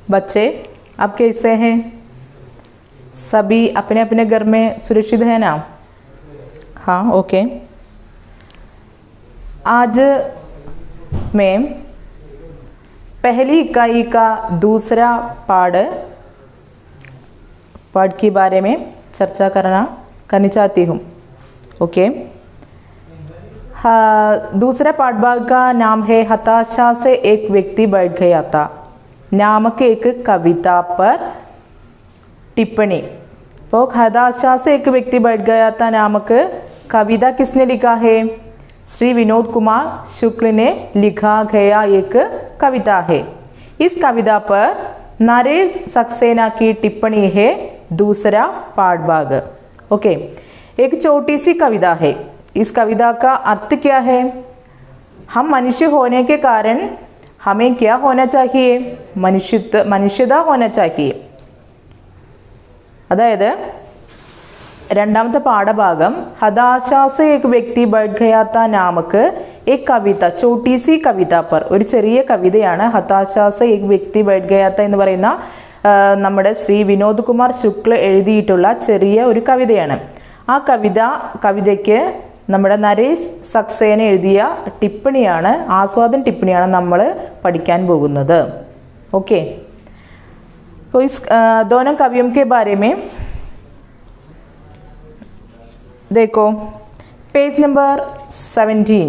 बच्चे आप कैसे हैं सभी अपने अपने घर में सुरक्षित है ना हाँ ओके आज मैं पहली इकाई का दूसरा पाठ पाठ के बारे में चर्चा करना करनी चाहती हूँ ओके हाँ, दूसरा पाठ भाग का नाम है हताशा से एक व्यक्ति बैठ गया था नामक एक कविता पर टिप्पणी तो हताशा से एक व्यक्ति बैठ गया था नामक कविता किसने लिखा है श्री विनोद कुमार शुक्ल ने लिखा गया एक कविता है इस कविता पर नरेश सक्सेना की टिप्पणी है दूसरा पाठ भाग ओके एक छोटी सी कविता है इस कविता का अर्थ क्या है हम मनुष्य होने के कारण हमें क्या होना चाहिए मनुष्यत्व मनुഷ്യത होना चाहिए അതായത് രണ്ടാമത്തെ പാഠഭാഗം ഹതാശാസ് ഏക് വ്യക്തി ബൈഠ് ഗയാത്ത നാമക്ക് ഏക് കവിത ചോട്ടി സി കവിത പർ ഒരു ചെറിയ കവിതയാണ് ഹതാശാസ് ഏക് വ്യക്തി ബൈഠ് ഗയാത്ത എന്ന് പറയുന്ന ആ, നമ്മുടെ ശ്രീ വിനോദ് കുമാർ ശുക്ല എഴുതിയിട്ടുള്ള ചെറിയ ഒരു കവിതയാണ് ആ കവിത കവിതയ്ക്ക് നമ്മുടെ നരേഷ് സക്സേന എഴുതിയ ടിപ്പണിയാണ് ആസ്വാദൻ ടിപ്പണിയാണ് നമ്മൾ പഠിക്കാൻ പോകുന്നത് ഓക്കെ तो इस अ, दोनों कवियों के बारे में देखो page number seventeen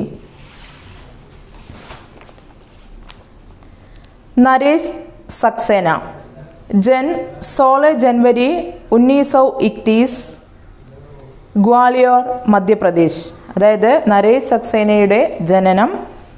Naresh Saxena जन 16 जनवरी 1931 ഗ്വാളിയോർ മധ്യപ്രദേശ് അതായത് നരേഷ് സക്സേനയുടെ ജനനം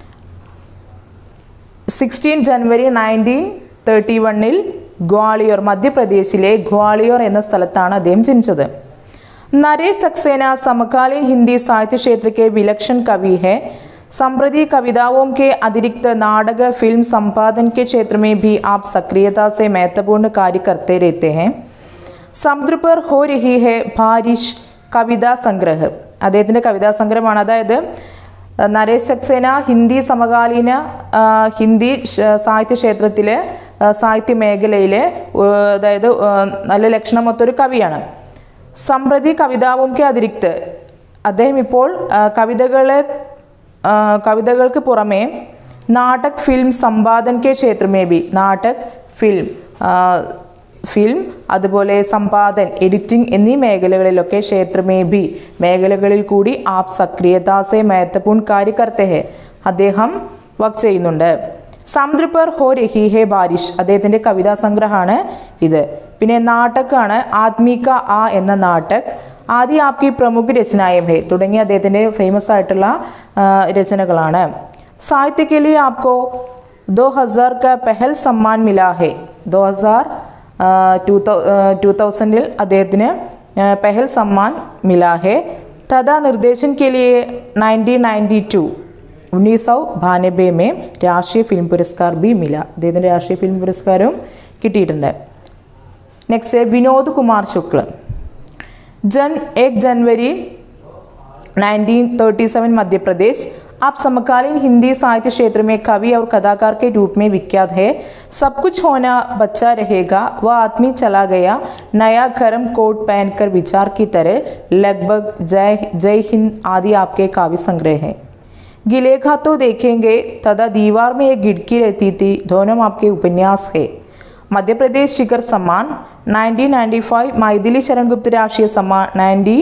സിക്സ്റ്റീൻ ജനുവരി നയൻറ്റീൻ തേർട്ടി വണ്ണിൽ ഗ്വാളിയോർ മധ്യപ്രദേശിലെ ഗ്വാളിയോർ എന്ന സ്ഥലത്താണ് അദ്ദേഹം ജനിച്ചത് नरेश सक्सेना समकालीन हिंदी साहित्य क्षेत्र के विलक्षण कवि है संप्रति कविताओं के अतिरिक्त नाटक फिल्म संपादन के क्षेत्र में भी आप सक्रियता से महत्वपूर्ण कार्य करते रहते हैं സമുദ്ര पर हो रही है ബാരിഷ് കവിതാ സംഗ്രഹ് അദ്ദേഹത്തിൻ്റെ കവിതാ സംഗ്രഹമാണ് അതായത് അഹ് നരേഷ് സക്സേന ഹിന്ദി സമകാലീന ആ, ഹിന്ദി ഷ- സാഹിത്യ ക്ഷേത്രത്തിലെ ആ, സാഹിത്യ മേഖലയിലെ ആ, അതായത് ആ, നല്ല ലക്ഷണമൊത്തൊരു കവിയാണ് സമ്പ്രതി കവിതാവും കെ അതിരിക്ത് അദ്ദേഹം ഇപ്പോൾ ആ, കവിതകളെ ആ, കവിതകൾക്ക് പുറമെ നാടക് ഫിലിം സമ്പാദൻ കെ ക്ഷേത്രമേ ബി നാടക് ഫിലിം ആ, ഫിലിം അതുപോലെ സമ്പാദൻ എഡിറ്റിംഗ് എന്നീ മേഖലകളിലൊക്കെ ക്ഷേത്രമേ ബി മേഖലകളിൽ കൂടി ആപ് സക്രിയതാസെ മഹത്വപൂർൺ കാര്യ കർത്തെ ഹെ അദ്ദേഹം വർക്ക് ചെയ്യുന്നുണ്ട് സമുദ്ര पर ഹോ രഹി ഹെ ബാരിഷ് അദ്ദേഹത്തിൻ്റെ കവിതാ സംഗ്രഹമാണ് ഇത് പിന്നെ നാട്ടക്കാണ് ആത്മീക ആ എന്ന നാട്ടക് ആദ്യ ആപ്കി പ്രമുഖ രചനായം ഹെ തുടങ്ങിയ അദ്ദേഹത്തിൻ്റെ ഫേമസ് ആയിട്ടുള്ള ആ, രചനകളാണ് സാഹിത്യ के लिए आपको 2000 का पहल सम्मान मिला है 2000 ടു തൗസൻഡിൽ അദ്ദേഹത്തിന് ആ, പെഹൽ സമ്മാൻ മിലാ ഹെ തഥാ നിർദ്ദേശൻ के लिए 1992 ഉന്നീസ് സൗ ബാനബെ മേ രാഷ്ട്രീയ ഫിലിം പുരസ്കാർ ബി മില അദ്ദേഹത്തിൻ്റെ രാഷ്ട്രീയ ഫിലിം പുരസ്കാരവും കിട്ടിയിട്ടുണ്ട് നെക്സ്റ്റ് വിനോദ് കുമാർ ശുക്ല जन एक जनवरी 1937 मध्य प्रदेश आप समकालीन हिंदी साहित्य क्षेत्र में कवि और कलाकार के रूप में विख्यात है सब कुछ होना बच्चा रहेगा वह आदमी चला गया नया गर्म कोट पहनकर विचार की तरह लगभग जय जय हिंद आदि आपके काव्य संग्रह हैं गिलेखा तो देखेंगे तथा दीवार में एक गिड़की रहती थी दोनों आपके उपन्यास है मध्य प्रदेश शिखर सम्मान 1995 मैथिली शरण गुप्त राष्ट्रीय सम्मान 90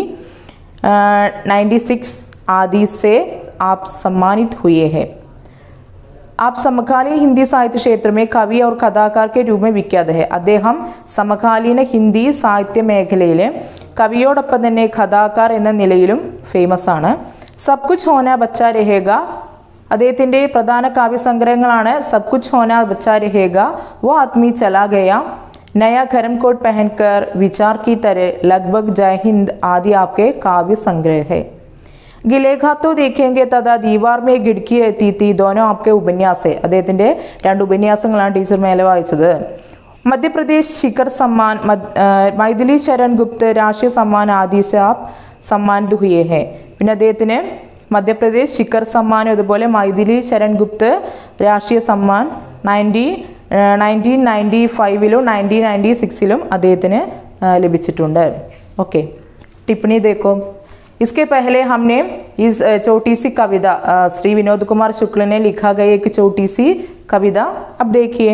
96 आदि से आप सम्मानित हुए हैं आप സമകാലീന ഹിന്ദി സാഹിത്യ ക്ഷേത്ര में കവി और കഥാകാർ के रूप में വിഖ്യാത है അദ്ദേഹം സമകാലീന ഹിന്ദി സാഹിത്യ മേഖലയിലെ കവിയോടൊപ്പം തന്നെ കഥാകാർ എന്ന നിലയിലും ഫേമസ് ആണ് സബ് കുച്ച് ഹോന ബച്ച രഹേഗ അദ്ദേഹത്തിൻ്റെ പ്രധാന കാവ്യസംഗ്രഹങ്ങളാണ് സബ് കുച്ച് ഹോന ബച്ച രഹേഗ വോ ആദ്മി ചലാ ഗയ നയ ഖരം കോട്ട് പഹൻകർ വിചാർ की तरह लगभग जय हिंद आदि आपके काव्य संग्रह है ഗിലേഖ तो देखेंगे तथा दीवार में गिड़की रहती थी दोनों आपके उपन्यास है അദ്ദേഹത്തിൻ്റെ രണ്ട് ഉപന്യാസങ്ങളാണ് ടീച്ചർ മേലെ വായിച്ചത് മധ്യപ്രദേശ് ശിഖർ സമ്മാൻ മദ്- ആ, മൈഥിലി ശരൺ ഗുപ്ത് രാഷ്ട്രീയ സമ്മാൻ ആദി से आप सम्मानित हुए हैं പിന്നെ അദ്ദേഹത്തിന് മധ്യപ്രദേശ് ശിഖർ സമ്മാനും അതുപോലെ മൈഥിലി ശരൺ ഗുപ്ത് രാഷ്ട്രീയ സമ്മാൻ നയൻറ്റീൻ നയൻറ്റീൻ നയൻറ്റി ഫൈവിലും നയൻറ്റീൻ നയൻറ്റി സിക്സിലും അദ്ദേഹത്തിന് ആ, ലഭിച്ചിട്ടുണ്ട് ഓക്കെ टिप्पणी देखो इसके पहले हमने इस अ, छोटी सी कविता अ, श्री विनोद कुमार शुक्ल ने लिखा गई एक छोटी सी कविता अब देखिए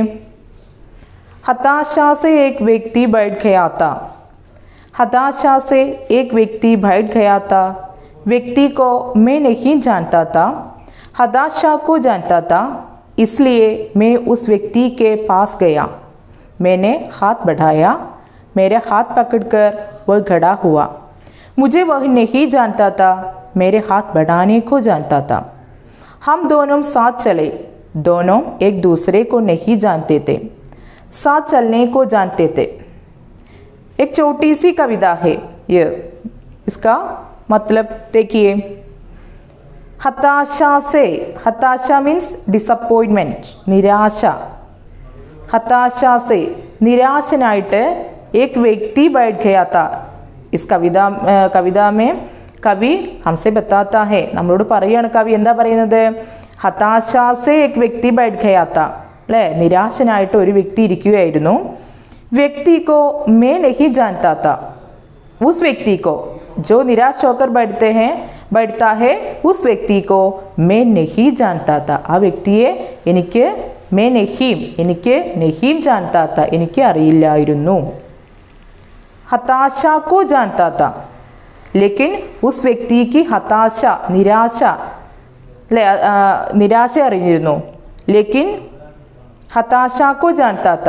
हताशा से एक व्यक्ति बैठ गया था हताशा से एक व्यक्ति बैठ गया था व्यक्ति को मैं नहीं जानता था हताशा को जानता था इसलिए मैं उस व्यक्ति के पास गया मैंने हाथ बढ़ाया मेरे हाथ पकड़कर वह खड़ा हुआ मुझे वह नहीं जानता था मेरे हाथ बढ़ाने को जानता था हम दोनों साथ चले दोनों एक दूसरे को नहीं जानते थे साथ चलने को जानते थे एक छोटी सी कविता है ये इसका मतलब देखिए हताशा से हताशा मीन्स डिसअपॉइंटमेंट निराശ हताशा से निराशनाയിട്ട് एक व्यक्ति बैठ गया था इस कविता अ, कविता में കവി ഹംസെ ബത്താത്ത ഹെ നമ്മളോട് പറയുകയാണ് കവി എന്താ പറയുന്നത് ഹതാശാസെ എക് വ്യക്തി ബൈഠ് ഖയാത്ത അല്ലേ നിരാശനായിട്ട് ഒരു വ്യക്തി ഇരിക്കുകയായിരുന്നു വ്യക്തിക്കോ മേ നഹി ജാൻതാത്ത उस व्यक्ति को जो निराश होकर बैठते हैं बैठता है उस व्यक्ति को मैं नहीं जानता था ആ വ്യക്തിയെ എനിക്ക് മേ നഹീം എനിക്ക് നഹീം ജാൻതാത്ത എനിക്ക് അറിയില്ലായിരുന്നു हताशा को जानता था लेकिन उस व्यक्ति की हताശ നിരാശ അല്ലെ ആ, നിരാശ അറിഞ്ഞിരുന്നു ലേക്കിൻ ഹതാശാക്കോ ജാൻതാത്ത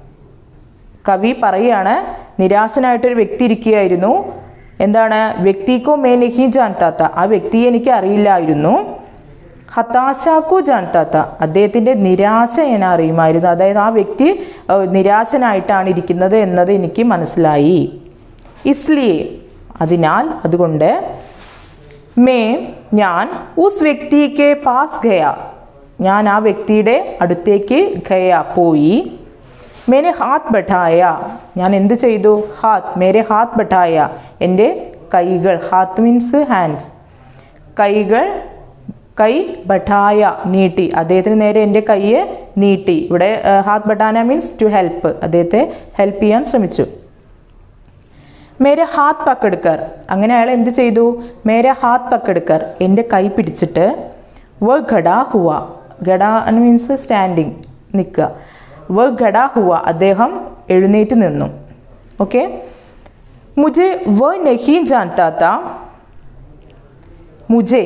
കവി പറയാണ് നിരാശനായിട്ടൊരു വ്യക്തി ഇരിക്കുകയായിരുന്നു എന്താണ് വ്യക്തിക്കോ മേ നഹി ജാൻതാത്ത ആ വ്യക്തിയെ എനിക്ക് അറിയില്ലായിരുന്നു ഹതാശാക്കോ ജാൻതാത്ത അദ്ദേഹത്തിൻ്റെ നിരാശ ഞാൻ അറിയുമായിരുന്നു അതായത് ആ വ്യക്തി ഏഹ്, നിരാശനായിട്ടാണ് ഇരിക്കുന്നത് എന്നത് എനിക്ക് മനസ്സിലായി ഇസ്ലിയെ അതിനാൽ അതുകൊണ്ട് മേ ഞാൻ ഉസ് വ്യക്തിക്ക് പാസ് ഗയ ഞാൻ ആ വ്യക്തിയുടെ അടുത്തേക്ക് ഗയ പോയി മേനെ ഹാത്ത് ബഠായ ഞാൻ എന്ത് ചെയ്തു ഹാത്ത് മേരെ ഹാത്ത് ബഠായ എൻ്റെ കൈകൾ ഹാത്ത് മീൻസ് ഹാൻഡ്സ് കൈകൾ കൈ ബഠായ നീട്ടി അദ്ദേഹത്തിന് നേരെ എൻ്റെ കൈയെ നീട്ടി ഇവിടെ ആ, ഹാത്ത് ബഠാന മീൻസ് ടു ഹെൽപ്പ് അദ്ദേഹത്തെ ഹെൽപ്പ് ചെയ്യാൻ ശ്രമിച്ചു മേരെ ഹാത്ത് പക്കെടുക്കർ അങ്ങനെ അയാൾ എന്ത് ചെയ്തു മേരെ ഹാത്ത് പക്കെടുക്കർ എൻ്റെ കൈ പിടിച്ചിട്ട് വ ഘടാ ഹുവ ഘടാ മീൻസ് സ്റ്റാൻഡിങ് നിൽക്കുക വ ഘടാ ഹുവ അദ്ദേഹം എഴുന്നേറ്റ് നിന്നു ഓക്കെ മുझे വ നഹീ ജാൻതാ താ മുझे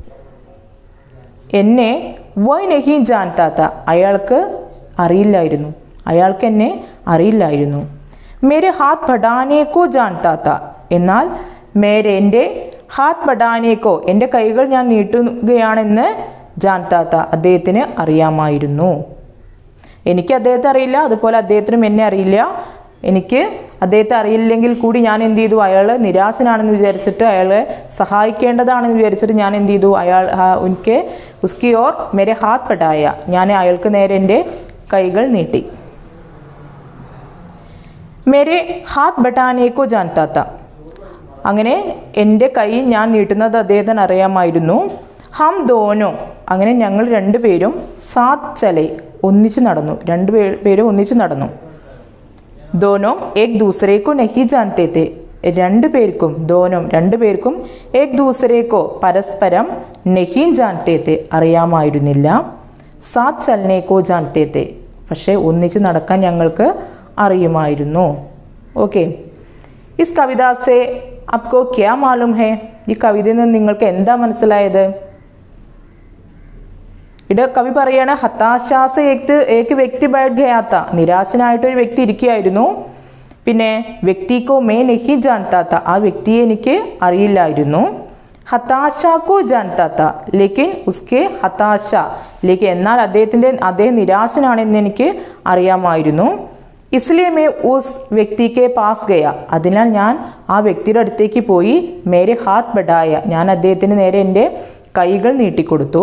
എന്നെ വൈ നഹി ജാൻതാത്ത അയാൾക്ക് അറിയില്ലായിരുന്നു അയാൾക്ക് എന്നെ അറിയില്ലായിരുന്നു മേരെ ഹാത്ത് ബഡാനേക്കോ ജാൻതാത്ത എന്നാൽ മേരെ എൻ്റെ ഹാത്ത് ബഡാനേക്കോ എൻ്റെ കൈകൾ ഞാൻ നീട്ടുകയാണെന്ന് ജാൻതാത്ത അദ്ദേഹത്തിന് അറിയാമായിരുന്നു എനിക്ക് അദ്ദേഹത്തെ അറിയില്ല അതുപോലെ അദ്ദേഹത്തിനും എന്നെ അറിയില്ല എനിക്ക് അദ്ദേഹത്തെ അറിയില്ലെങ്കിൽ കൂടി ഞാൻ എന്ത് ചെയ്തു അയാൾ നിരാശനാണെന്ന് വിചാരിച്ചിട്ട് അയാളെ സഹായിക്കേണ്ടതാണെന്ന് വിചാരിച്ചിട്ട് ഞാൻ എന്ത് ചെയ്തു അയാൾ ആ, എനിക്ക് ഉസ്കി ഓർ മേരെ ഹാത്ത് പെടായ ഞാൻ അയാൾക്ക് നേരെ എൻ്റെ കൈകൾ നീട്ടി മേരെ ഹാത്ത് ബട്ടാനേക്കോ ജാൻതാത്ത അങ്ങനെ എൻ്റെ കൈ ഞാൻ നീട്ടുന്നത് അദ്ദേഹത്തിന് അറിയാമായിരുന്നു ഹം ദോനോ അങ്ങനെ ഞങ്ങൾ രണ്ടുപേരും സാത് ചലെ ഒന്നിച്ച് നടന്നു രണ്ട് പേ- പേരും ഒന്നിച്ച് നടന്നു ദോനോ ഏക് ദൂസരേക്കോ നഹി ജാൻതേ തേ രണ്ടു പേർക്കും ദോനും രണ്ടു പേർക്കും ഏക് ദൂസരേക്കോ പരസ്പരം നഹി ജാൻതേ തേ അറിയാമായിരുന്നില്ല സാത് ചലനേക്കോ ജാൻതേ തേ പക്ഷേ ഒന്നിച്ച് നടക്കാൻ ഞങ്ങൾക്ക് അറിയുമായിരുന്നു ഓക്കെ ഇസ് കവിത സെ അപ്കോ ക്യാ മാലൂം ഹേ ഈ കവിതയിൽ നിന്ന് നിങ്ങൾക്ക് എന്താ മനസ്സിലായത് ഇവിടെ കവി പറയാണ് ഹതാശാസ ഏക് ഏക്ക് വ്യക്തി ബൈഠ് ഗയാത്ത നിരാശനായിട്ടൊരു വ്യക്തി ഇരിക്കുകയായിരുന്നു പിന്നെ വ്യക്തിക്കോ മേ നഹി ജാൻതാത്ത ആ വ്യക്തിയെ എനിക്ക് അറിയില്ലായിരുന്നു ഹതാശാക്കോ ജാൻതാത്ത ലേക്കിൻ ഉസ്കെ ഹതാശ ലേക്ക് എന്നാൽ അദ്ദേഹത്തിൻ്റെ അദ്ദേഹം നിരാശനാണെന്ന് എനിക്ക് അറിയാമായിരുന്നു ഇസ്ലിയെ മേ ഉസ് വ്യക്തിക്ക് പാസ് ഗയ അതിനാൽ ഞാൻ ആ വ്യക്തിയുടെ അടുത്തേക്ക് പോയി മേരെ ഹാത്ത് ബഡായ ഞാൻ അദ്ദേഹത്തിന് നേരെ എൻ്റെ കൈകൾ നീട്ടിക്കൊടുത്തു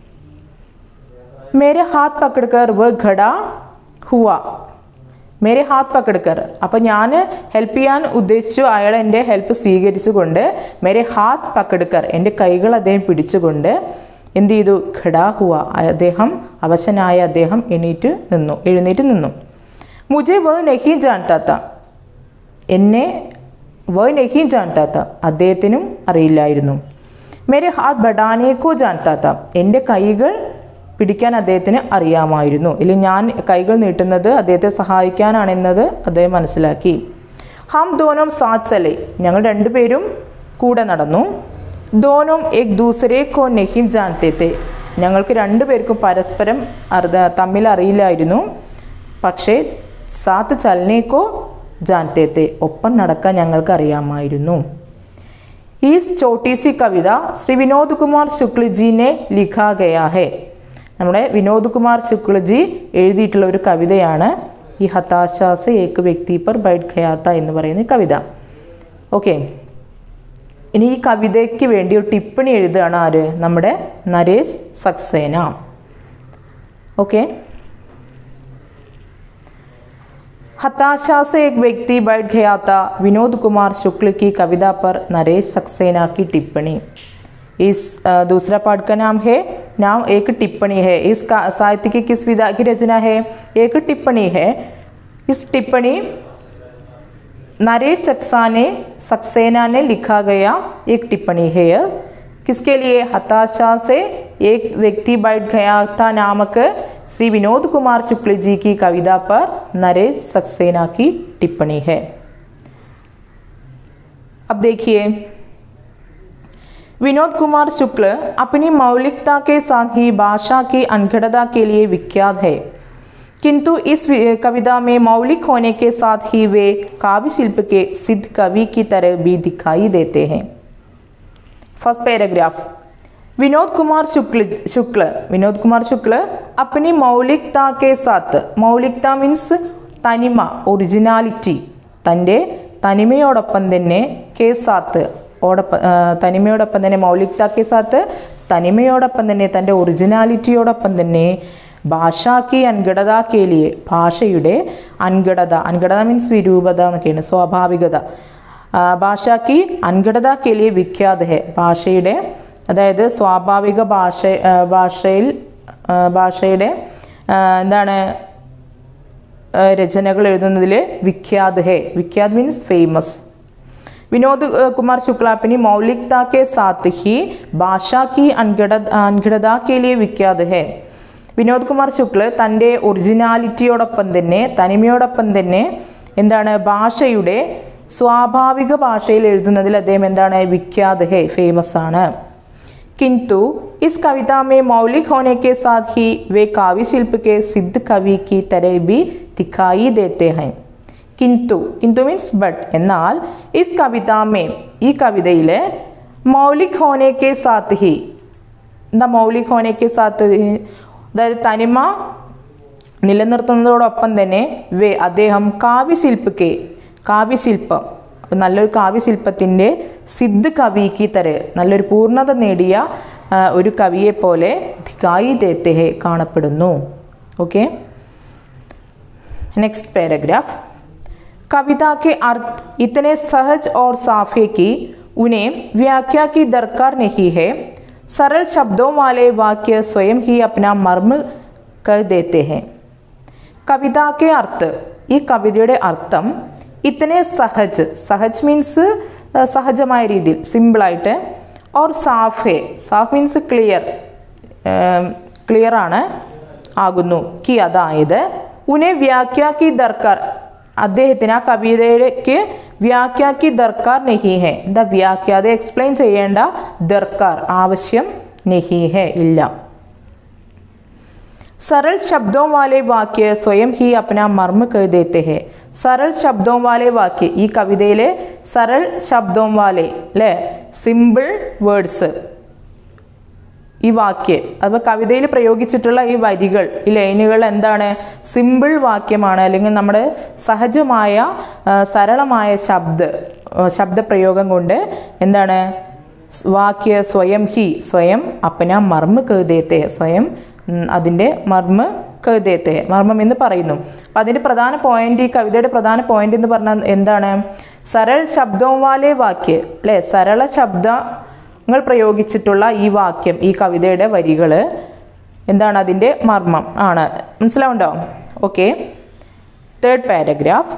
मेरे हाथ पकड़कर वह घड़ा हुआ മേരെ ഹാത്ത് പക്കെടുക്കർ അപ്പം ഞാൻ ഹെൽപ്പ് ചെയ്യാൻ ഉദ്ദേശിച്ചു അയാൾ എൻ്റെ ഹെൽപ്പ് സ്വീകരിച്ചുകൊണ്ട് മേരെ ഹാത്ത് പക്കെടുക്കർ എൻ്റെ കൈകൾ അദ്ദേഹം പിടിച്ചുകൊണ്ട് എന്ത് ചെയ്തു ഖടാ ഹുവ അദ്ദേഹം അവശനായ അദ്ദേഹം എണീറ്റ് നിന്നു എഴുന്നേറ്റ് നിന്നു മുജെ വ നഹി ജാൻതാത്ത എന്നെ വ നഹി ജാൻതാത്ത അദ്ദേഹത്തിനും അറിയില്ലായിരുന്നു മേരെ ഹാത്ത് ബഡാനേക്കോ ജാൻതാത്ത എൻ്റെ കൈകൾ പിടിക്കാൻ അദ്ദേഹത്തിന് അറിയാമായിരുന്നു ഇല്ലെങ്കിൽ ഞാൻ കൈകൾ നീട്ടുന്നത് അദ്ദേഹത്തെ സഹായിക്കാനാണെന്നത് അദ്ദേഹം മനസ്സിലാക്കി ഹം ദോനോം സാച്ചലെ ഞങ്ങൾ രണ്ടുപേരും കൂടെ നടന്നു ദോനോം എക് ദൂസരെ കോ നെഹിം ജാൻതേത്തെ ഞങ്ങൾക്ക് രണ്ടുപേർക്കും പരസ്പരം അർദ്ധ തമ്മിൽ അറിയില്ലായിരുന്നു പക്ഷേ സാത്ത് ചലനേക്കോ ജാൻതേത്തെ ഒപ്പം നടക്കാൻ ഞങ്ങൾക്ക് അറിയാമായിരുന്നു ഈ ചോട്ടി സി കവിത ശ്രീ വിനോദ് കുമാർ ശുക്ലജിനെ ലിഖാ ഗയാ ഹെ നമ്മുടെ വിനോദ് കുമാർ ശുക്ലജി എഴുതിയിട്ടുള്ള ഒരു കവിതയാണ് ഈ ഹതാശാസ് ഏക്ക് വ്യക്തി പർ ബൈഡ് ഖയാത്ത എന്ന് പറയുന്ന ഈ കവിത ഓക്കെ ഇനി ഈ കവിതയ്ക്ക് വേണ്ടി ഒരു ടിപ്പണി എഴുതുകയാണ് ആര് നമ്മുടെ നരേഷ് സക്സേന ഓക്കെ हताशा से एक व्यक्ति बैठ गया था विनोद कुमार शुक्ल की कविता पर नरेश सक्सेना की टिप्पणी इस अ, दूसरा पाठ का नाम है नाम एक टिप्पणी है इस का साहित्य की किस विधा की रचना है एक टिप्पणी है इस टिप्पणी नरेश सक्सा ने सक्सेना ने लिखा गया एक टिप्पणी है यह किसके लिए हताशा से एक व्यक्ति बैठ गया था नामक श्री विनोद कुमार शुक्ल जी की कविता पर नरेश सक्सेना की टिप्पणी है अब देखिए विनोद कुमार शुक्ल अपनी मौलिकता के साथ ही भाषा की अनगढ़ता के लिए विख्यात है किंतु इस वि- कविता में मौलिक होने के साथ ही वे काव्य शिल्प के सिद्ध कवि की तरह भी दिखाई देते हैं फर्स्ट पैराग्राफ विनोद कुमार शुक्ल शुक्ल विनोद कुमार शुक्ल अपनी मौलिकता के साथ മൗലികത മീൻസ് തനിമ ഒറിജിനാലിറ്റി തൻ്റെ തനിമയോടൊപ്പം തന്നെ കെ സാത്ത് ഓടൊപ്പം ആ, തനിമയോടൊപ്പം തന്നെ മൗലികത കെ സാത്ത് തനിമയോടൊപ്പം തന്നെ തൻ്റെ ഒറിജിനാലിറ്റിയോടൊപ്പം തന്നെ ഭാഷാക്കി അൻഗടത കേലിയെ ഭാഷയുടെ അൻഗടത അൻഗടത മീൻസ് വിരൂപത എന്നൊക്കെയാണ് സ്വാഭാവികത ആ, ഭാഷാക്കി അൻഗടത കേലിയെ വിഖ്യാത ഹെ ഭാഷയുടെ അതായത് സ്വാഭാവിക ഭാഷ ആ, ഭാഷയിൽ ആ, ഭാഷയുടെ ആ, എന്താണ് ആ, രചനകൾ എഴുതുന്നതിൽ വിഖ്യാത് ഹെ വിഖ്യാത് മീൻസ് ഫേമസ് विनोद अ, कुमार शुक्ला अपनी मौलिकता के साथ ही भाषा की अनगढ़ अनगढ़ता के लिए विख्यात है വിനോദ് കുമാർ ശുക്ല് തൻ്റെ ഒറിജിനാലിറ്റിയോടൊപ്പം തന്നെ തനിമയോടൊപ്പം തന്നെ എന്താണ് ഭാഷയുടെ സ്വാഭാവിക ഭാഷയിൽ എഴുതുന്നതിൽ അദ്ദേഹം എന്താണ് വിഖ്യാത് ഹേ ഫേമസ് ആണ് किंतु इस कविता में मौलिक होने के साथ ही वे काव्य शिल्प के सिद्ध कवि की तरह भी दिखाई देते हैं किंतु किंतु मीन्स बट എന്നാൽ इस कविता में ഈ കവിതയിൽ മൗലിക് ഹോനെ കെ സാത്ത് ഹി എന്താ മൗലിക് ഹോനെ കെ സാത്ത് ഹി? അതായത് തനിമ നിലനിർത്തുന്നതോടൊപ്പം തന്നെ വേ അദ്ദേഹം കാവ്യശില്പക്ക് കാവ്യശില്പം നല്ലൊരു കാവ്യശില്പത്തിൻ്റെ സിദ്ധ് കവിക്ക് തര നല്ലൊരു പൂർണ്ണത നേടിയ ആ, ഒരു കവിയെ പോലെ ധികായി ദേത്തേഹെ കാണപ്പെടുന്നു ഓക്കെ नेक्स्ट पैराग्राफ कविता के अर्थ इतने सहज और साफ है कि उन्हें व्याख्या की दरकार नहीं है सरल शब्दों वाले वाक्य स्वयं ही अपना मर्म कर देते हैं കവിത കെ അർത്ഥ് ഈ കവിതയുടെ അർത്ഥം ഇത്തനെ സഹജ് സഹജ് മീൻസ് സഹജമായ രീതിയിൽ സിമ്പിളായിട്ട് ഓർ സാഫ് ഹേ സാഫ് മീൻസ് ക്ലിയർ ക്ലിയർ ആണ് ആകുന്നു കി അതായത് ഉനെ വ്യാഖ്യാക്കി ദർക്കാർ അദ്ദേഹത്തിന് ആ കവിതയിലേക്ക് വ്യാഖ്യാക്കി ദർക്കാർ നെഹി ഹെ എന്താ വ്യാഖ്യ അത് എക്സ്പ്ലെയിൻ ചെയ്യേണ്ട ദർക്കാർ ആവശ്യം നെഹി ഹെ ഇല്ല सरल शब्दों वाले वाक्य स्वयं ही अपना मर्म कर देते हैं सरल शब्दों वाले वाक्य ഈ കവിതയിലെ സരൾ ശബ്ദവും വാലെ അല്ലേ സിമ്പിൾ വേർഡ്സ് ഈ വാക്യ അപ്പോൾ കവിതയിൽ പ്രയോഗിച്ചിട്ടുള്ള ഈ വരികൾ ഈ ലൈനുകൾ എന്താണ് സിമ്പിൾ വാക്യമാണ് അല്ലെങ്കിൽ നമ്മുടെ സഹജമായ ആ, സരളമായ ശബ്ദ ആ, ശബ്ദപ്രയോഗം കൊണ്ട് എന്താണ് വാക്യ സ്വയം ഹി സ്വയം അപ്പന മർമ്മ കേതേത്തെ സ്വയം ഉം, അതിൻ്റെ മർമ്മ കേതേത്തെ മർമ്മം എന്ന് പറയുന്നു അപ്പം അതിൻ്റെ പ്രധാന പോയിന്റ് ഈ കവിതയുടെ പ്രധാന പോയിന്റ് എന്ന് പറഞ്ഞാൽ എന്താണ് സരൾ ശബ്ദവും വാലേ വാക്യ അല്ലേ സരള ശബ്ദ നിങ്ങൾ പ്രയോഗിച്ചിട്ടുള്ള ഈ വാക്യം ഈ കവിതയുടെ വരികൾ എന്താണ് അതിൻ്റെ മർമ്മം ആണ് മനസ്സിലാവുണ്ടോ ഓക്കെ തേർഡ് പാരഗ്രാഫ്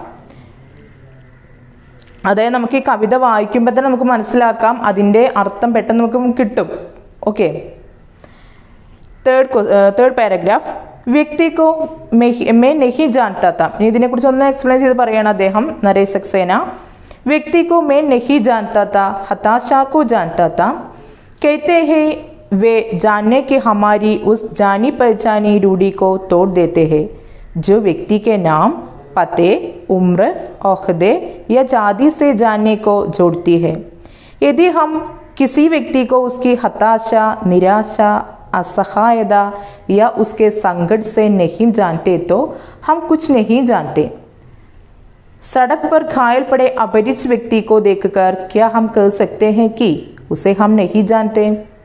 അതായത് നമുക്ക് ഈ കവിത വായിക്കുമ്പോൾ തന്നെ നമുക്ക് മനസ്സിലാക്കാം അതിൻ്റെ അർത്ഥം പെട്ടെന്ന് നമുക്ക് കിട്ടും ഓക്കെ തേർഡ് തേർഡ് പാരഗ്രാഫ് വ്യക്തി കോ മേ നഹി ജാൻതാ താ ഇനി ഇതിനെക്കുറിച്ച് ഒന്ന് എക്സ്പ്ലെയിൻ ചെയ്ത് പറയുകയാണ് അദ്ദേഹം നരേഷ് സക്സേന വ്യക്തി को मैं नहीं जानता था हताशा को जानता था कहते हैं वे जानने की हमारी उस जानी पहचानी रूढ़ी को तोड़ देते हैं जो व्यक्ति के नाम पते उम्र औहदे या जाति से जानने को जोड़ती है यदि हम किसी व्यक्ति को उसकी हताशा निराशा असहायता या उसके संकट से नहीं जानते तो हम कुछ नहीं जानते सड़क पर घायल पड़े अपरिचित व्यक्ति को देखकर क्या हम कह सकते हैं कि उसे हम नहीं जानते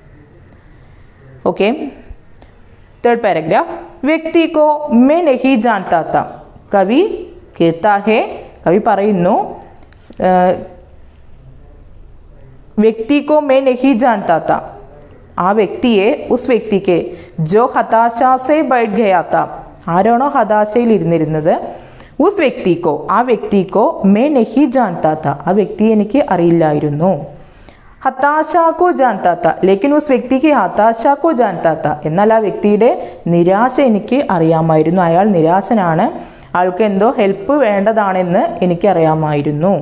ओके थर्ड पैराग्राफ व्यक्ति को मैं नहीं जानता था कवि कहता है कवि പറയുന്നു व्यक्ति को मैं नहीं जानता था ആ വ്യക്തിയെ ഉസ് വ്യക്തിക്ക് ജോ ഹതാശാസെ ബൈഠ് ഗയാ താ ആരാണോ ഹതാശയിൽ ഇരുന്നിരുന്നത് ഉസ് വ്യക്തിക്കോ ആ വ്യക്തിക്കോ മേ നഹി ജാൻതാത്ത ആ വ്യക്തി എനിക്ക് അറിയില്ലായിരുന്നു ഹതാശാക്കോ ജാൻതാത്ത ലേക്കിൻ ഉസ് വ്യക്തിക്ക് ഹതാശാക്കോ ജാൻതാത്ത എന്നാൽ ആ വ്യക്തിയുടെ നിരാശ എനിക്ക് അറിയാമായിരുന്നു അയാൾ നിരാശനാണ് ആൾക്ക് എന്തോ ഹെൽപ്പ് വേണ്ടതാണെന്ന് എനിക്കറിയാമായിരുന്നു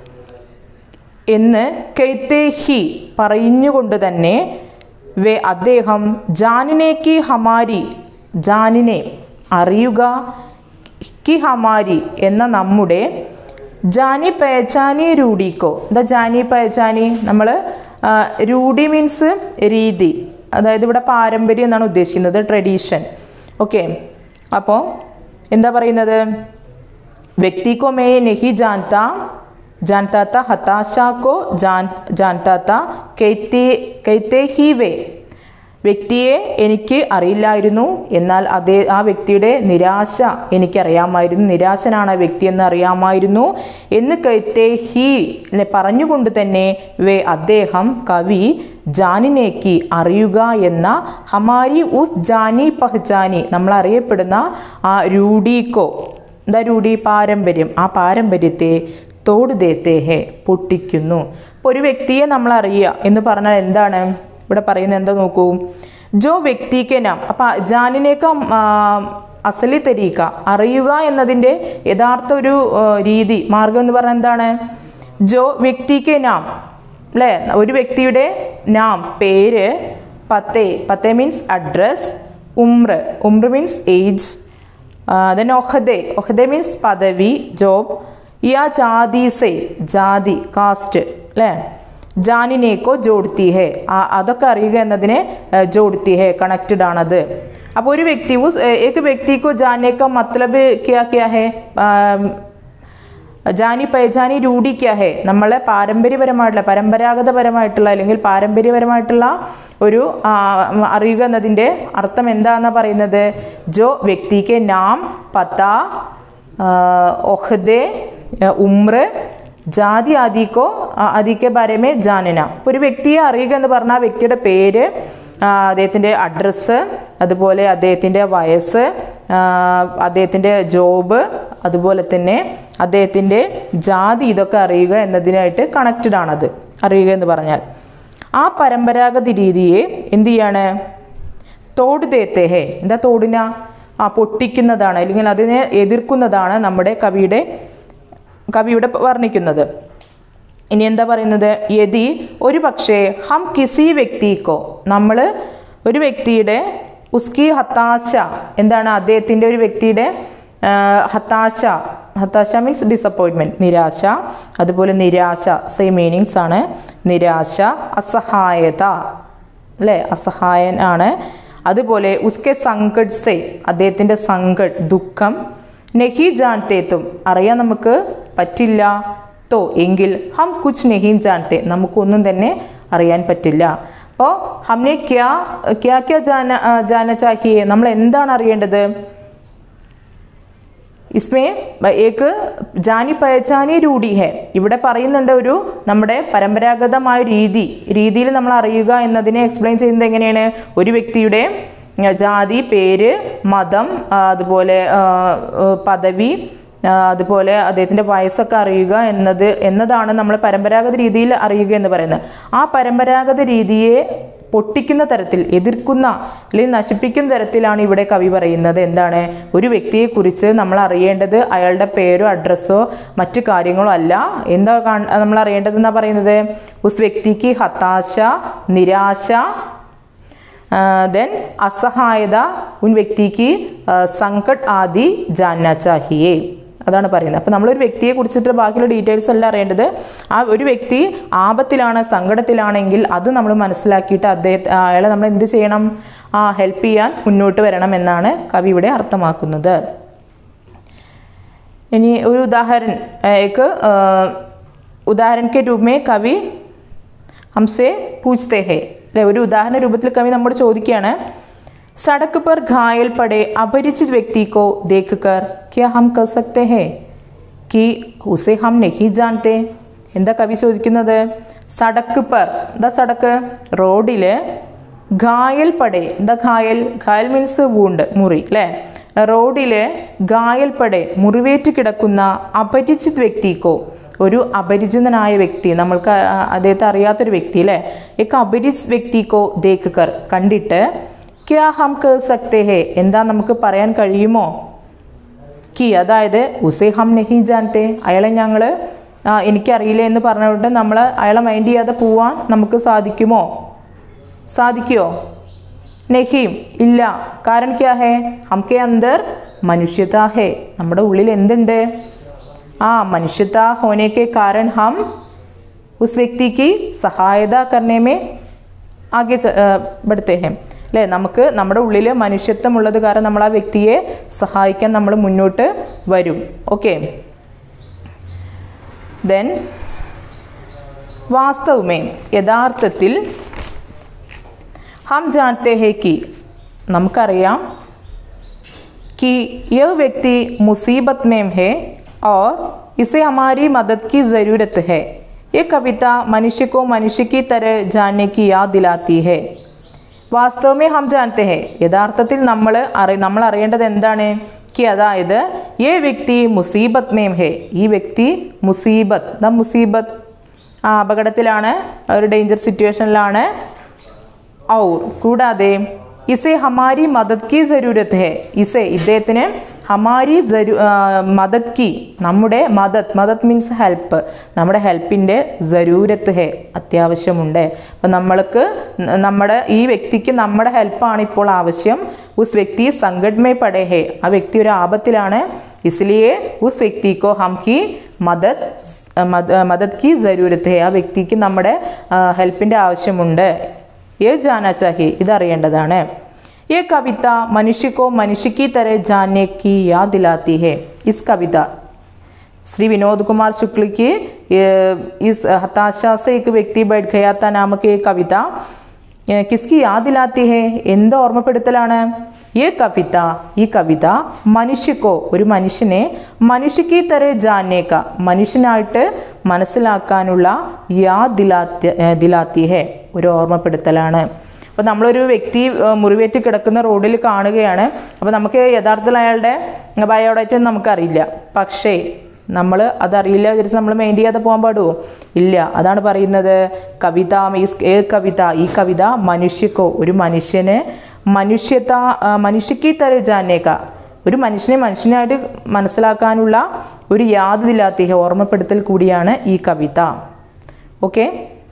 എന്ന് കെയ്ത്തേഹി പറഞ്ഞുകൊണ്ട് തന്നെ വേ അദ്ദേഹം ജാനിനേക്ക് ഹമാരി ജാനിനെ അറിയുക കി ഹമാരി എന്ന നമ്മുടെ ജാനി പേച്ചാനി രൂഢിക്കോ എന്താ ജാനി പേച്ചാനി നമ്മൾ രൂഢി മീൻസ് രീതി അതായത് ഇവിടെ പാരമ്പര്യം എന്നാണ് ഉദ്ദേശിക്കുന്നത് ട്രഡീഷൻ ഓക്കെ അപ്പോൾ എന്താ പറയുന്നത് വ്യക്തിക്കോ മേ നഹി ജാൻത जानता था हताशा को जान जानता था कहते कहते ही വേ വ്യക്തിയെ എനിക്ക് അറിയില്ലായിരുന്നു എന്നാൽ അതേ ആ വ്യക്തിയുടെ നിരാശ എനിക്കറിയാമായിരുന്നു നിരാശനാണ് ആ വ്യക്തി എന്ന് അറിയാമായിരുന്നു എന്ന് കൈത്തേ ഹി പറഞ്ഞുകൊണ്ട് തന്നെ വേ അദ്ദേഹം കവി ജാനിനേക്ക് അറിയുക എന്ന ഹമാരി ഉസ് ജാനി പഹ്ജാനി നമ്മൾ അറിയപ്പെടുന്ന ആ രൂഢീക്കോ എന്താ രൂഢി പാരമ്പര്യം ആ പാരമ്പര്യത്തെ തോട് ദേത്തേ ഹേ പൊട്ടിക്കുന്നു അപ്പോൾ ഒരു വ്യക്തിയെ നമ്മൾ അറിയുക എന്ന് പറഞ്ഞാൽ എന്താണ് ഇവിടെ പറയുന്നത് എന്താ നോക്കൂ ജോ വ്യക്തിക്ക് നാം അപ്പം ജാനിനേക്ക അസലി തരീക്ക അറിയുക എന്നതിൻ്റെ യഥാർത്ഥ ഒരു രീതി മാർഗം എന്ന് പറഞ്ഞാൽ എന്താണ് ജോ വ്യക്തിക്ക് നാം അല്ലേ ഒരു വ്യക്തിയുടെ നാം പേര് പത്തേ പത്തേ മീൻസ് അഡ്രസ് ഉമ്ര ഉമ്ര മീൻസ് ഏജ് ദെൻ ഒഹദെ ഒഹദെ മീൻസ് പദവി ജോബ് യാ ജാതി സെ ജാതി കാസ്റ്റ് അല്ലേ ജാനിനേക്കോ ജോഡ്ത്തി ഹേ അതൊക്കെ അറിയുക എന്നതിനെ ജോഡ്ത്തി ഹേ കണക്റ്റഡ് ആണത് അപ്പോൾ ഒരു വ്യക്തി ഉസ് ഏക വ്യക്തിക്കോ ജാനേക്ക മത്ലബ് ക്യാ ക്യാ ഹേ ജാനി പൈജാനി രൂഢി ക്യാ ഹേ നമ്മളെ പാരമ്പര്യപരമായിട്ടുള്ള പരമ്പരാഗതപരമായിട്ടുള്ള അല്ലെങ്കിൽ പാരമ്പര്യപരമായിട്ടുള്ള ഒരു അറിയുക എന്നതിൻ്റെ അർത്ഥം എന്താണെന്നാണ് പറയുന്നത് ജോ വ്യക്തിക്ക് നാം പത്ത ഒഹദെ ഉമ്ര ജാതി ആദിക്കോ ആദിക്കെ ബാരമേ ജാനന ഇപ്പോൾ ഒരു വ്യക്തിയെ അറിയുക എന്ന് പറഞ്ഞാൽ ആ വ്യക്തിയുടെ പേര് അദ്ദേഹത്തിൻ്റെ അഡ്രസ്സ് അതുപോലെ അദ്ദേഹത്തിൻ്റെ വയസ്സ് അദ്ദേഹത്തിൻ്റെ ജോബ് അതുപോലെ തന്നെ അദ്ദേഹത്തിൻ്റെ ജാതി ഇതൊക്കെ അറിയുക എന്നതിനായിട്ട് കണക്റ്റഡ് ആണത് അറിയുക എന്ന് പറഞ്ഞാൽ ആ പരമ്പരാഗത രീതിയെ എന്ത് ചെയ്യാണ് തോട് തേത്തേഹേ എന്താ തോടിന ആ പൊട്ടിക്കുന്നതാണ് അല്ലെങ്കിൽ അതിനെ എതിർക്കുന്നതാണ് നമ്മുടെ കവിയുടെ കവിയുടെ വർണ്ണിക്കുന്നത് ഇനി എന്താ പറയുന്നത് യതി ഒരു പക്ഷേ ഹം കിസി വ്യക്തിക്കോ നമ്മൾ ഒരു വ്യക്തിയുടെ ഉസ്കി ഹത്താശ എന്താണ് അദ്ദേഹത്തിൻ്റെ ഒരു വ്യക്തിയുടെ ഹത്താശ ഹത്താശ മീൻസ് ഡിസപ്പോയിൻമെൻറ്റ് നിരാശ അതുപോലെ നിരാശ സെയിം മീനിങ്സ് ആണ് നിരാശ അസഹായത അല്ലേ അസഹായൻ ആണ് അതുപോലെ ഉസ്കെ സങ്കട് സെ അദ്ദേഹത്തിൻ്റെ സങ്കട് ദുഃഖം നെഹി ജാൻതേത്തും അറിയാൻ നമുക്ക് പറ്റില്ല തോ എങ്കിൽ ഹം കുച്ച് നെഹീം ജാൻത്തെ നമുക്കൊന്നും തന്നെ അറിയാൻ പറ്റില്ല അപ്പോൾ ഹംനെ ക്യാ ക്യാ ക്യാ ജാന ജാന ചാഹിയെ നമ്മൾ എന്താണ് അറിയേണ്ടത് ഇസ്മേ ഏക്ക് ജാനി പഹചാനി രൂഢി ഹെ ഇവിടെ പറയുന്നുണ്ട് ഒരു നമ്മുടെ പരമ്പരാഗതമായ രീതി രീതിയിൽ നമ്മൾ അറിയുക എന്നതിനെ എക്സ്പ്ലെയിൻ ചെയ്യുന്നത് എങ്ങനെയാണ് ഒരു വ്യക്തിയുടെ ആ, ജാതി പേര് മതം ആ, അതുപോലെ ആ, ആ, പദവി ആ, അതുപോലെ അദ്ദേഹത്തിൻ്റെ വയസ്സൊക്കെ അറിയുക എന്നത് എന്നതാണ് നമ്മൾ പരമ്പരാഗത രീതിയിൽ അറിയുക എന്ന് പറയുന്നത് ആ പരമ്പരാഗത രീതിയെ പൊട്ടിക്കുന്ന തരത്തിൽ എതിർക്കുന്ന അല്ലെങ്കിൽ നശിപ്പിക്കുന്ന തരത്തിലാണ് ഇവിടെ കവി പറയുന്നത് എന്താണ് ഒരു വ്യക്തിയെക്കുറിച്ച് നമ്മൾ അറിയേണ്ടത് അയാളുടെ പേരോ അഡ്രസ്സോ മറ്റു കാര്യങ്ങളോ അല്ല എന്താ കാണ്- നമ്മൾ അറിയേണ്ടത് എന്നാ പറയുന്നത് ഉസ് വ്യക്തിക്ക് ഹതാശ നിരാശ देन असहायता उन व्यक्ति की अ, संकट आदि जानना चाहिए അതാണ് പറയുന്നത് അപ്പോൾ നമ്മളൊരു വ്യക്തിയെ കുറിച്ചിട്ട് ബാക്കിയുള്ള ഡീറ്റെയിൽസ് എല്ലാം അറിയേണ്ടത് ആ ഒരു വ്യക്തി ആപത്തിലാണ് സങ്കടത്തിലാണെങ്കിൽ അത് നമ്മൾ മനസ്സിലാക്കിയിട്ട് അദ്ദേഹത്തെ അയാളെ നമ്മൾ എന്ത് ചെയ്യണം ആ ഹെൽപ്പ് ചെയ്യാൻ മുന്നോട്ട് വരണം എന്നാണ് കവി ഇവിടെ അർത്ഥമാക്കുന്നത് ഇനി ഒരു ഉദാഹരൺ ഏക്ക് ഉദാഹരൺ കെ രൂപമേ കവി ഹംസെ പൂജ്തേ ഹേ അല്ലെ ഒരു ഉദാഹരണ രൂപത്തിൽ കവി നമ്മോട് ചോദിക്കുകയാണ് സടക്ക് पर घायल पड़े अपरिचित व्यक्ति को देखकर क्या हम कर सकते हैं कि उसे हम नहीं जानते എന്താ കവി ചോദിക്കുന്നത് സടക്ക് പർ എന്താ സടക്ക് റോഡിൽ ഘായൽ പടേ എന്താ ഘായൽ ഘായൽ മീൻസ് വൂണ്ട് മുറി അല്ലേ റോഡിൽ ഘായൽ പടേ മുറിവേറ്റ് കിടക്കുന്ന അപരിചിത് വ്യക്തിക്കോ ഒരു അപരിചിതനായ വ്യക്തി നമ്മൾക്ക് ആ- അദ്ദേഹത്തെ അറിയാത്തൊരു വ്യക്തി അല്ലേ एक അപരിചിത് വ്യക്തിക്കോ ദേക്ക് കർ കണ്ടിട്ട് ക്യാ ഹം കർ സക്തേ ഹേ എന്താ നമുക്ക് പറയാൻ കഴിയുമോ കി അതായത് ഉസേ ഹം നഹി ജാൻത്തെ അയാളെ ഞങ്ങൾ എനിക്കറിയില്ല എന്ന് പറഞ്ഞുകൊണ്ട് നമ്മൾ അയാളെ മൈൻഡ് ചെയ്യാതെ പോവാൻ നമുക്ക് സാധിക്കുമോ സാധിക്കുമോ നഹീം ഇല്ല കാരണം ക്യാ ഹേ ഹംകെ അന്തർ മനുഷ്യത ഹേ നമ്മുടെ ഉള്ളിൽ എന്തുണ്ട് ആ മനുഷ്യത होने के कारण हम उस व्यक्ति की सहायता करने में ആകെ ച- ആ, बढ़ते हैं അല്ലേ നമുക്ക് നമ്മുടെ ഉള്ളിൽ മനുഷ്യത്വമുള്ളത് കാരണം നമ്മൾ ആ വ്യക്തിയെ സഹായിക്കാൻ നമ്മൾ മുന്നോട്ട് വരും ഓക്കെ ദെൻ വാസ്തവമേ യഥാർത്ഥത്തിൽ ഹം ജാൻത്തെ ഹേ കി നമുക്കറിയാം कि यह व्यक्ति मुसीबत में है और इसे हमारी मदद की ज़रूरत है ये कविता मनुष्य को मनुष्य की तरह जानने की याद दिलाती है വാസ്തവമേ ഹം ജാനത്തെ ഹേ യഥാർത്ഥത്തിൽ നമ്മൾ അറി നമ്മൾ അറിയേണ്ടത് എന്താണ് കി അതായത് ഏ വ്യക്തി മുസീബത്ത് മേം ഹേ ഈ വ്യക്തി മുസീബത്ത് ദ മുസീബത്ത് ആ അപകടത്തിലാണ് ഒരു ഡേഞ്ചർ സിറ്റുവേഷനിലാണ് ഔർ കൂടാതെ ഇസെ ഹമാരി മദത് കി ജരൂരത്ത് ഹെ ഇസെ ഇദ്ദേഹത്തിന് ഹമാരി ജരു ആ, മദത് കി നമ്മുടെ മദത് മദത് മീൻസ് ഹെൽപ്പ് നമ്മുടെ ഹെൽപ്പിൻ്റെ ജരൂരത്ത് ഹെ അത്യാവശ്യമുണ്ട് അപ്പം നമ്മൾക്ക് ന- നമ്മുടെ ഈ വ്യക്തിക്ക് നമ്മുടെ ഹെൽപ്പാണ് ഇപ്പോൾ ആവശ്യം ഉസ് വ്യക്തി സങ്കടമേ പടേ ഹെ ആ വ്യക്തി ഒരു ആപത്തിലാണ് ഇസ്ലിയെ ഉസ് വ്യക്തിക്കോ ഹം കി മദത് സ്- മദ- മദത് കി ജരൂരത്ത് ഹെ ആ വ്യക്തിക്ക് നമ്മുടെ ഹെൽപ്പിൻ്റെ ആവശ്യമുണ്ട് ये जाना चाहिए ഇതറിയേണ്ടതാണ് ये कविता मनुष्य को मनुष्य की तरह जानने की याद दिलाती है इस कविता श्री विनोद कुमार शुक्ल की ये, इस हताशा से एक व्यक्ति बैठ गया था नामक ये कविता ये किसकी याद दिलाती है എന്ത് ഓർമ്മപ്പെടുത്തലാണ് ഈ കവിത ഈ കവിത മനുഷ്യക്കോ ഒരു മനുഷ്യനെ മനുഷ്യക്ക് തര ജാനേക്ക മനുഷ്യനായിട്ട് മനസ്സിലാക്കാനുള്ള യാ ദിലാത്തി ഏ, ദിലാത്തി ഹേ ഒരു ഓർമ്മപ്പെടുത്തലാണ് അപ്പോൾ നമ്മളൊരു വ്യക്തി ഏ, മുറിവേറ്റ് കിടക്കുന്ന റോഡിൽ കാണുകയാണ് അപ്പോൾ നമുക്ക് യഥാർത്ഥത്തിൽ അയാളുടെ ബയോഡേറ്റ നമുക്കറിയില്ല പക്ഷേ നമ്മൾ അതറിയില്ല വിചാരിച്ച് നമ്മൾ മെയിൻ ചെയ്യാതെ പോകാൻ പാടുമോ ഇല്ല അതാണ് പറയുന്നത് കവിത മീൻസ് ഏ കവിത ഈ കവിത മനുഷ്യക്കോ ഒരു മനുഷ്യന് മനുഷ്യത ആ, മനുഷ്യക്ക് തര ജാനേക്ക ഒരു മനുഷ്യനെ മനുഷ്യനായിട്ട് മനസ്സിലാക്കാനുള്ള ഒരു യാതൊരില്ലാത്ത ഓർമ്മപ്പെടുത്തൽ കൂടിയാണ് ഈ കവിത ഓക്കെ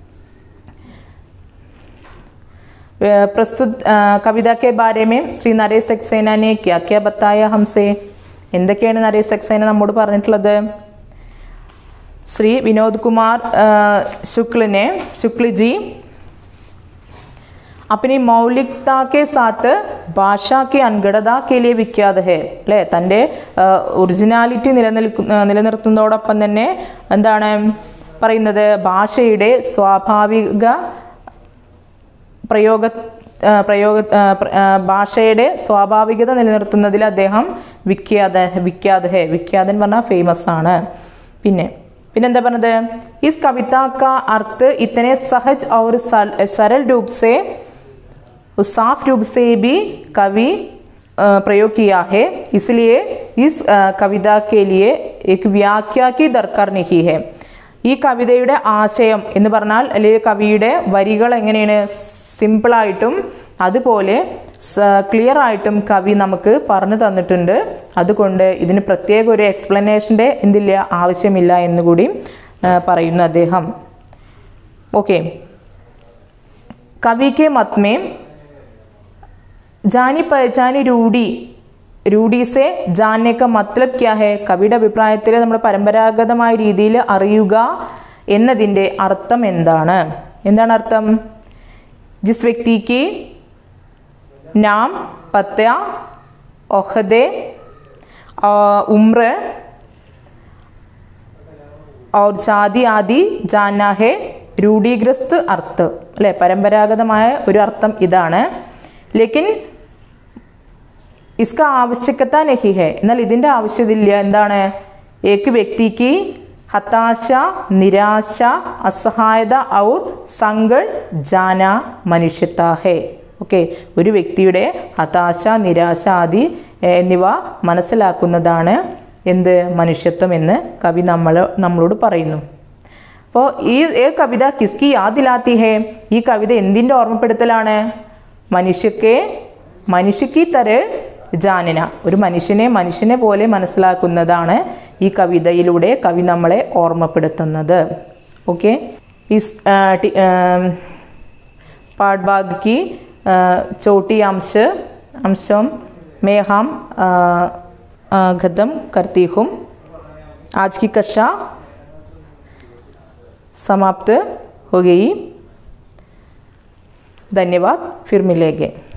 प्रस्तुत अ, कविता के बारे में ശ്രീ നരേഷ് സക്സേന ने क्या क्या बताया हमसे എന്തൊക്കെയാണ് നരേഷ് സക്സേന നമ്മോട് പറഞ്ഞിട്ടുള്ളത് ശ്രീ വിനോദ് കുമാർ अ, शुक्ल ने शुक्ल जी अपनी मौलिकता के साथ ഭാഷ के അൻഗടത के लिए വിഖ്യാത है അല്ലേ തൻ്റെ ഒറിജിനാലിറ്റി നിലനിൽക്കു ആ, നിലനിർത്തുന്നതോടൊപ്പം തന്നെ എന്താണ് പറയുന്നത് ഭാഷയുടെ സ്വാഭാവിക പ്രയോഗ ആ, പ്രയോഗ ആ, പ്ര- ആ, ഭാഷയുടെ സ്വാഭാവികത നിലനിർത്തുന്നതിൽ അദ്ദേഹം വിഖ്യാത വിഖ്യാത ഹേ വിഖ്യാതൻ പറഞ്ഞാൽ ഫേമസ് ആണ് പിന്നെ പിന്നെന്താ പറഞ്ഞത് ഇസ് കവിത കാ अर्थ इतने सहज और सल- सरल रूप से साफ रूप से भी कवि अ, प्रयोग किया है इसलिए इस अ, कविता के लिए एक व्याख्या की दरकार नहीं है ഈ കവിതയുടെ ആശയം എന്ന് പറഞ്ഞാൽ അല്ലെങ്കിൽ കവിയുടെ വരികൾ എങ്ങനെയാണ് സിമ്പിളായിട്ടും അതുപോലെ ക്ലിയർ ആയിട്ടും കവി നമുക്ക് പറഞ്ഞു തന്നിട്ടുണ്ട് അതുകൊണ്ട് ഇതിന് പ്രത്യേക ഒരു എക്സ്പ്ലനേഷൻ്റെ എന്തില്ല ആവശ്യമില്ല എന്നുകൂടി ആ, പറയുന്നു അദ്ദേഹം ओके कवि के मत में जानी पहचानी रूढ़ी രൂഢി സെ ജാനെ ക മത്ലബ് ക്യാ ഹെ കവിയുടെ അഭിപ്രായത്തിൽ നമ്മൾ പരമ്പരാഗതമായ രീതിയിൽ അറിയുക എന്നതിൻ്റെ അർത്ഥം എന്താണ് എന്താണ് അർത്ഥം ജിസ് വ്യക്തിക്ക് നാം പത്യ ഒഹദെ ഉമ്ര और ജാതി ആദി ജാന ഹെ രൂഢീഗ്രസ്ത് അർത്ഥ് അല്ലെ പരമ്പരാഗതമായ ഒരു അർത്ഥം ഇതാണ് ലേക്കിൻ ഇസ്ക ആവശ്യകത നഹി ഹെ എന്നാൽ ഇതിൻ്റെ ആവശ്യമില്ല എന്താണ് ഏക്ക് വ്യക്തിക്ക് ഹതാശ നിരാശ അസഹായത ഔർ സങ്കൾ ജാന മനുഷ്യത്ത ഹെ ഓക്കെ ഒരു വ്യക്തിയുടെ ഹതാശ നിരാശ ആദി എ, എന്നിവ മനസ്സിലാക്കുന്നതാണ് എന്ത് മനുഷ്യത്വം എന്ന് കവി നമ്മൾ നമ്മളോട് പറയുന്നു അപ്പോൾ ഈ ഏ കവിത കിസ്കി യാദിലാത്തി ഹേ ഈ കവിത എന്തിൻ്റെ ഓർമ്മപ്പെടുത്തലാണ് മനുഷ്യക്കെ മനുഷ്യക്ക് തര ജാനന ഒരു മനുഷ്യനെ മനുഷ്യനെ പോലെ മനസ്സിലാക്കുന്നതാണ് ഈ കവിതയിലൂടെ കവി നമ്മളെ ഓർമ്മപ്പെടുത്തുന്നത് ഓക്കെ ഇസ് पाठभाग की अ, चोटी अंश अंशम में हम अ, अ, खत्म करती हूँ आज की कक्षा समाप्त हो गई धन्यवाद फिर मिलेंगे